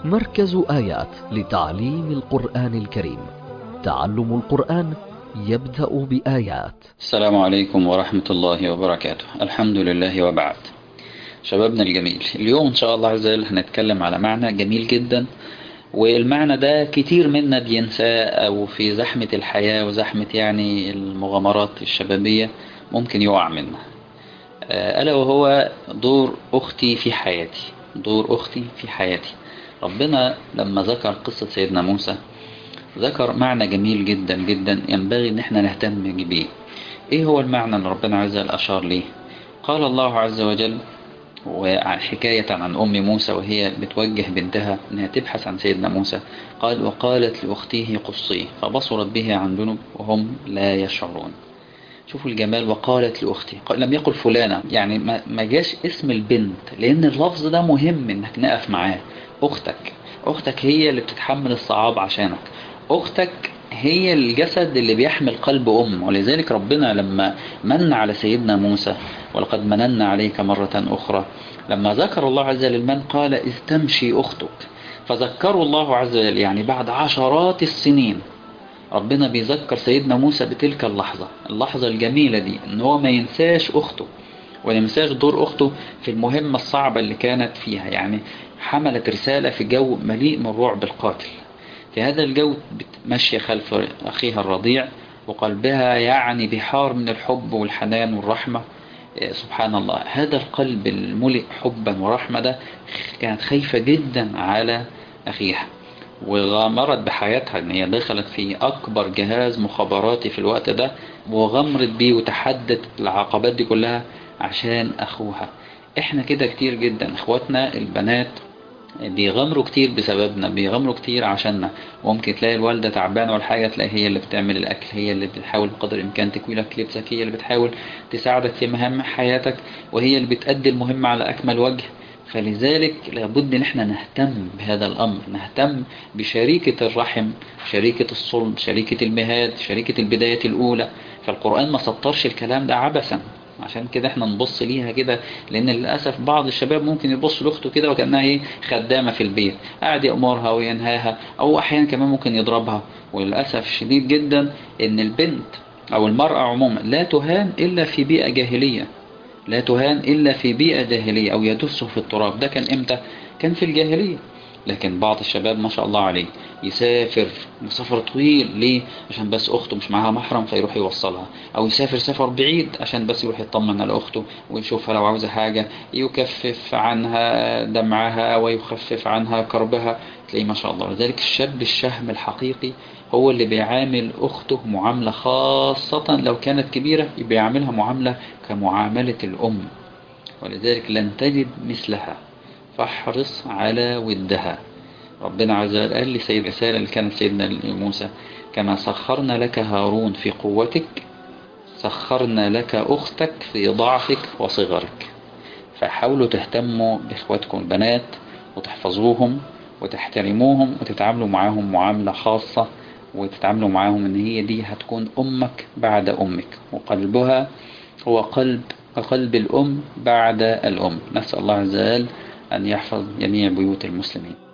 مركز آيات لتعليم القرآن الكريم تعلم القرآن يبدأ بآيات السلام عليكم ورحمة الله وبركاته الحمد لله وبعد شبابنا الجميل اليوم إن شاء الله عز وجل هنتكلم على معنى جميل جدا والمعنى ده كتير منا بينساه أو في زحمة الحياة وزحمة يعني المغامرات الشبابية ممكن يقع منها ألا وهو دور أختي في حياتي دور أختي في حياتي ربنا لما ذكر قصة سيدنا موسى ذكر معنى جميل جدا جدا ينبغي ان احنا نهتم بيه ايه هو المعنى اللي ربنا عز وجل اشار ليه قال الله عز وجل وحكاية عن أم موسى وهي بتوجه بنتها أنها تبحث عن سيدنا موسى قال وقالت لأخته قصيه فبصرت به عن جنب وهم لا يشعرون شوفوا الجمال وقالت لأختي لم يقل فلانة يعني ما جاش اسم البنت لأن اللفظ ده مهم أنك نقف معاه أختك أختك هي اللي بتتحمل الصعاب عشانك أختك هي الجسد اللي بيحمل قلب أم ولذلك ربنا لما من على سيدنا موسى ولقد مننا عليك مرة أخرى لما ذكر الله عز وجل المن قال إذ تمشي أختك فذكروا الله عز وجل يعني بعد عشرات السنين ربنا بيذكر سيدنا موسى بتلك اللحظة اللحظة الجميلة دي ان هو ما ينساش أخته وما ينساش دور أخته في المهمة الصعبة اللي كانت فيها يعني حملت رسالة في جو مليء من الرعب القاتل في هذا الجو ماشية خلف أخيها الرضيع وقلبها يعني بحار من الحب والحنان والرحمة سبحان الله هذا القلب الملئ حبا ورحمة ده كانت خايفة جدا على أخيها وغامرت بحياتها ان هي دخلت في اكبر جهاز مخابراتي في الوقت ده وغمرت بيه وتحدت العقبات دي كلها عشان اخوها احنا كده كتير جدا اخواتنا البنات بيغامروا كتير بسببنا بيغامروا كتير عشاننا ممكن تلاقي الوالدة تعبانة ولا حاجة تلاقي هي اللي بتعمل الأكل هي اللي بتحاول بقدر الإمكان تكوي لك لبسك هي اللي بتحاول تساعدك في مهام حياتك وهي اللي بتأدي المهمة على أكمل وجه فلذلك لابد ان احنا نهتم بهذا الامر نهتم بشريكة الرحم شريكة الصلب شريكة المهاد شريكة البداية الاولى فالقرآن ما سطرش الكلام ده عبثا عشان كده احنا نبص ليها كده لان للاسف بعض الشباب ممكن يبص لاخته كده وكانها ايه خدامه في البيت قاعد يامرها وينهاها او احيانا كمان ممكن يضربها وللاسف شديد جدا ان البنت او المراه عموما لا تهان الا في بيئه جاهليه لا تهان إلا في بيئة جاهلية أو يدسه في التراب ده كان إمتى؟ كان في الجاهلية لكن بعض الشباب ما شاء الله عليه يسافر مسافر طويل ليه؟ عشان بس أخته مش معاها محرم فيروح يوصلها أو يسافر سفر بعيد عشان بس يروح يطمن على أخته ويشوفها لو عاوزة حاجة يكفف عنها دمعها ويخفف عنها كربها تلاقيه ما شاء الله لذلك الشاب الشهم الحقيقي هو اللي بيعامل أخته معاملة خاصة لو كانت كبيرة بيعاملها معاملة كمعاملة الأم ولذلك لن تجد مثلها فاحرص على ودها ربنا عز وجل قال لسيد رسالة اللي كانت سيدنا موسى كما سخرنا لك هارون في قوتك سخرنا لك أختك في ضعفك وصغرك فحاولوا تهتموا بإخواتكم البنات وتحفظوهم وتحترموهم وتتعاملوا معاهم معاملة خاصة وتتعاملوا معاهم ان هي دي هتكون امك بعد امك وقلبها هو قلب قلب الام بعد الام نسأل الله عز وجل ان يحفظ جميع بيوت المسلمين